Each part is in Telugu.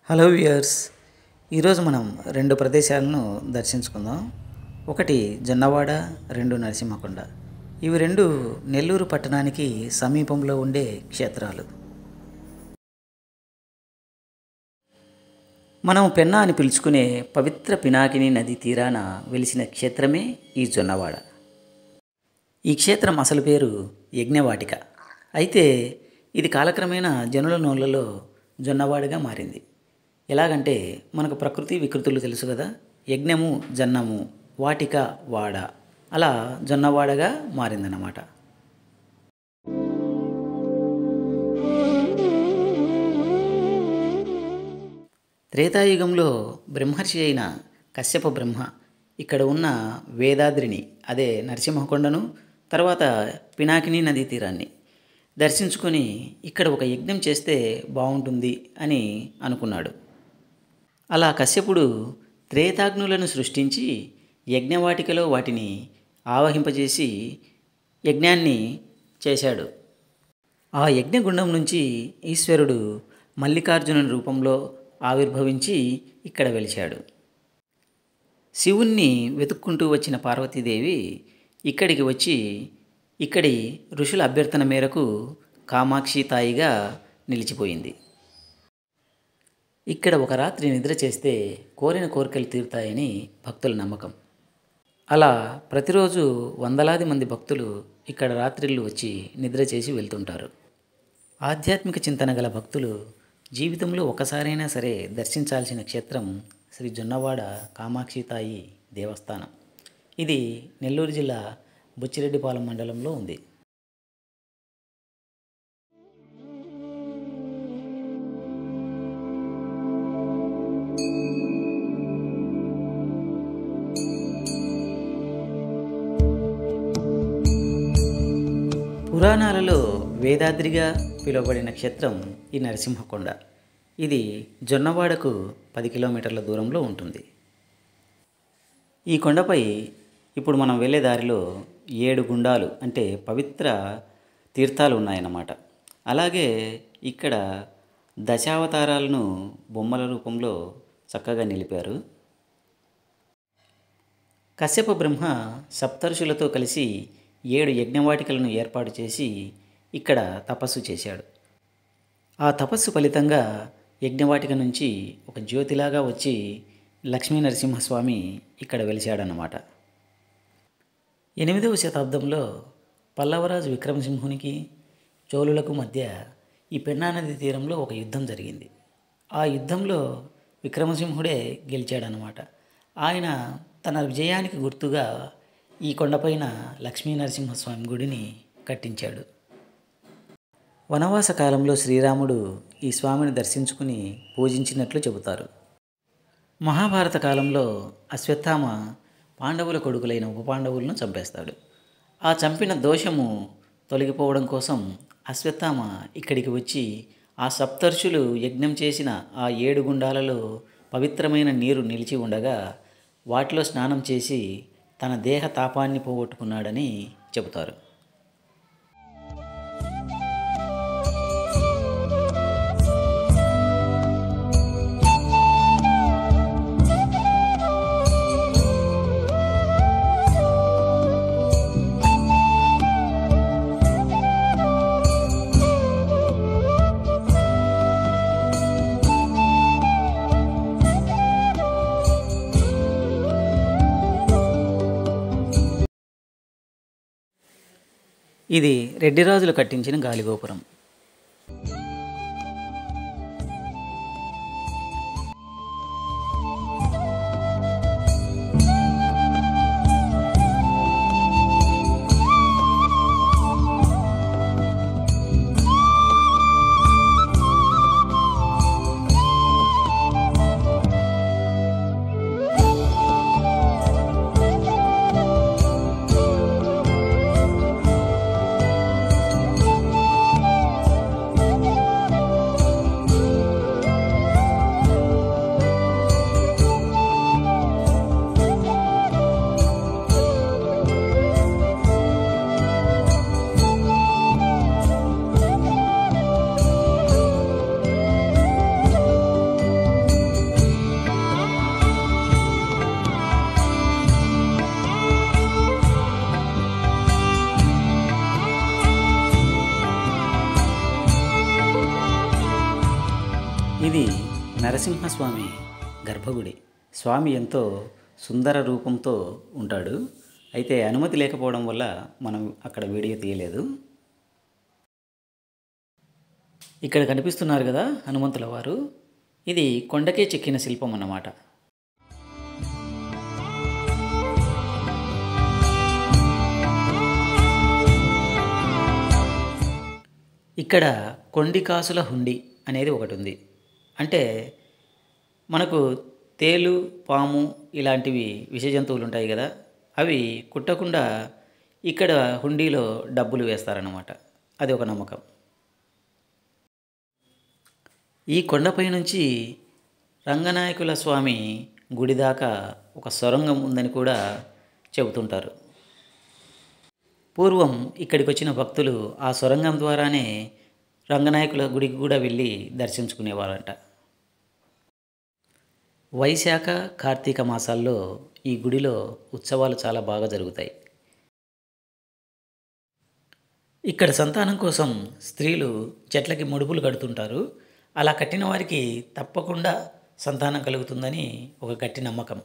హలో వ్యూయర్స్ ఈరోజు మనం రెండు ప్రదేశాలను దర్శించుకుందాం ఒకటి జొన్నవాడ రెండు నరసింహకొండ ఇవి రెండు నెల్లూరు పట్టణానికి సమీపంలో ఉండే క్షేత్రాలు మనం పెన్నా అని పిలుచుకునే పవిత్ర పినాకిని నది తీరాన వెలిసిన క్షేత్రమే ఈ జొన్నవాడ ఈ క్షేత్రం అసలు పేరు యజ్ఞవాటిక అయితే ఇది కాలక్రమేణా జనుల నోళ్ళలో జొన్నవాడగా మారింది ఎలాగంటే మనకు ప్రకృతి వికృతులు తెలుసు కదా యజ్ఞము జన్నము వాటిక వాడ అలా జొన్నవాడగా మారిందన్నమాట త్రేతాయుగంలో బ్రహ్మర్షి అయిన కశ్యప బ్రహ్మ ఇక్కడ ఉన్న వేదాద్రిని అదే నరసింహకొండను తర్వాత పినాకిని నదీ తీరాన్ని దర్శించుకొని ఇక్కడ ఒక యజ్ఞం చేస్తే బాగుంటుంది అని అనుకున్నాడు అలా కశ్యపుడు త్రేతాగ్నులను సృష్టించి యజ్ఞవాటికలో వాటిని ఆవహింపజేసి యజ్ఞాన్ని చేశాడు ఆ యజ్ఞగుండం నుంచి ఈశ్వరుడు మల్లికార్జునుని రూపంలో ఆవిర్భవించి ఇక్కడ వెలిశాడు శివుణ్ణి వెతుక్కుంటూ వచ్చిన పార్వతీదేవి ఇక్కడికి వచ్చి ఇక్కడి ఋషుల అభ్యర్థన మేరకు కామాక్షి తాయిగా నిలిచిపోయింది ఇక్కడ ఒక రాత్రి నిద్ర చేస్తే కోరిన కోరికలు తీరుతాయని భక్తుల నమ్మకం అలా ప్రతిరోజు వందలాది మంది భక్తులు ఇక్కడ రాత్రిళ్ళు వచ్చి నిద్ర చేసి వెళ్తుంటారు ఆధ్యాత్మిక చింతన గల భక్తులు జీవితంలో ఒకసారైనా సరే దర్శించాల్సిన క్షేత్రం శ్రీ జొన్నవాడ కామాక్షి తాయి దేవస్థానం ఇది నెల్లూరు జిల్లా బుచ్చిరెడ్డిపాలెం మండలంలో ఉంది పురాణాలలో వేదాద్రిగా పిలువబడిన క్షేత్రం ఈ నరసింహకొండ ఇది జొన్నవాడకు పది కిలోమీటర్ల దూరంలో ఉంటుంది ఈ కొండపై ఇప్పుడు మనం వెళ్ళే దారిలో ఏడు గుండాలు అంటే పవిత్ర తీర్థాలు ఉన్నాయన్నమాట అలాగే ఇక్కడ దశావతారాలను బొమ్మల రూపంలో చక్కగా నిలిపారు కశ్యప బ్రహ్మ సప్తర్షులతో కలిసి ఏడు యజ్ఞవాటికలను ఏర్పాటు చేసి ఇక్కడ తపస్సు చేశాడు ఆ తపస్సు ఫలితంగా యజ్ఞవాటిక నుంచి ఒక జ్యోతిలాగా వచ్చి లక్ష్మీ నరసింహస్వామి ఇక్కడ వెలిశాడన్నమాట ఎనిమిదవ శతాబ్దంలో పల్లవరాజు విక్రమసింహునికి చోళులకు మధ్య ఈ పెన్నా నది తీరంలో ఒక యుద్ధం జరిగింది ఆ యుద్ధంలో విక్రమసింహుడే గెలిచాడనమాట ఆయన తన విజయానికి గుర్తుగా ఈ కొండపైన లక్ష్మీ నరసింహస్వామి గుడిని కట్టించాడు వనవాస కాలంలో శ్రీరాముడు ఈ స్వామిని దర్శించుకుని పూజించినట్లు చెబుతారు మహాభారత కాలంలో అశ్వత్థామ పాండవుల కొడుకులైన ఉపపాండవులను చంపేస్తాడు ఆ చంపిన దోషము తొలగిపోవడం కోసం అశ్వత్థామ ఇక్కడికి వచ్చి ఆ సప్తర్షులు యజ్ఞం చేసిన ఆ ఏడు గుండాలలో పవిత్రమైన నీరు నిలిచి ఉండగా వాటిలో స్నానం చేసి తన దేహ తాపాన్ని పోగొట్టుకున్నాడని చెబుతారు ఇది రెడ్డిరాజులు కట్టించిన గాలిగోపురం ఇది నరసింహస్వామి గర్భగుడి స్వామి ఎంతో సుందర రూపంతో ఉంటాడు అయితే అనుమతి లేకపోవడం వల్ల మనం అక్కడ వీడియో తీయలేదు ఇక్కడ కనిపిస్తున్నారు కదా హనుమంతుల వారు ఇది కొండకే చెక్కిన శిల్పం అన్నమాట ఇక్కడ కొండి కాసుల హుండి అనేది ఒకటి ఉంది అంటే మనకు తేలు పాము ఇలాంటివి విష జంతువులు ఉంటాయి కదా అవి కుట్టకుండా ఇక్కడ హుండీలో డబ్బులు వేస్తారన్నమాట అది ఒక నమ్మకం ఈ కొండపై నుంచి రంగనాయకుల స్వామి గుడి దాకా ఒక సొరంగం ఉందని కూడా చెబుతుంటారు పూర్వం ఇక్కడికి వచ్చిన భక్తులు ఆ సొరంగం ద్వారానే రంగనాయకుల గుడికి కూడా వెళ్ళి దర్శించుకునేవారంట వైశాఖ కార్తీక మాసాల్లో ఈ గుడిలో ఉత్సవాలు చాలా బాగా జరుగుతాయి ఇక్కడ సంతానం కోసం స్త్రీలు చెట్లకి ముడుపులు కడుతుంటారు అలా కట్టిన వారికి తప్పకుండా సంతానం కలుగుతుందని ఒక గట్టి నమ్మకం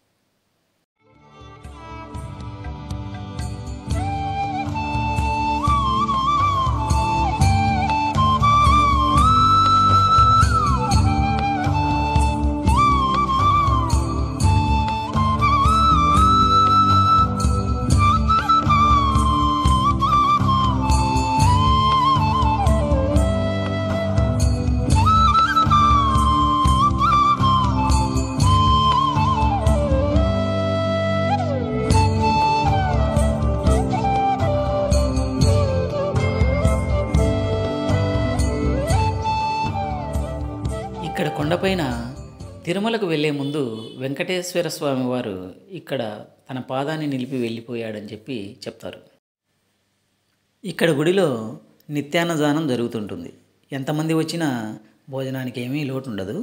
ఇక్కడ కొండపైన తిరుమలకు వెళ్ళే ముందు వెంకటేశ్వర స్వామి వారు ఇక్కడ తన పాదాన్ని నిలిపి వెళ్ళిపోయాడని చెప్పి చెప్తారు ఇక్కడ గుడిలో నిత్యాన్నదానం జరుగుతుంటుంది ఎంతమంది వచ్చినా భోజనానికి ఏమీ లోటు ఉండదు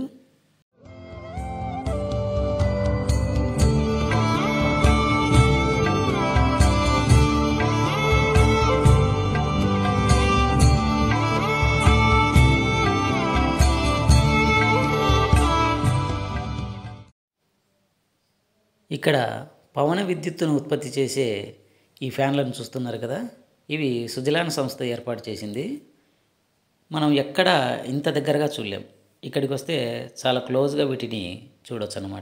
ఇక్కడ పవన విద్యుత్తును ఉత్పత్తి చేసే ఈ ఫ్యాన్లను చూస్తున్నారు కదా ఇవి సుజలాన్ సంస్థ ఏర్పాటు చేసింది మనం ఎక్కడ ఇంత దగ్గరగా చూడలేం ఇక్కడికి వస్తే చాలా క్లోజ్గా వీటిని చూడొచ్చు అన్నమాట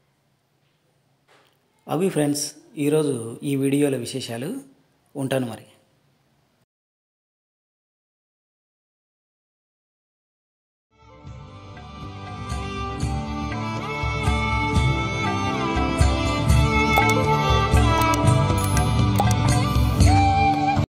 అవి ఫ్రెండ్స్ ఈరోజు ఈ వీడియోల విశేషాలు ఉంటాను మరి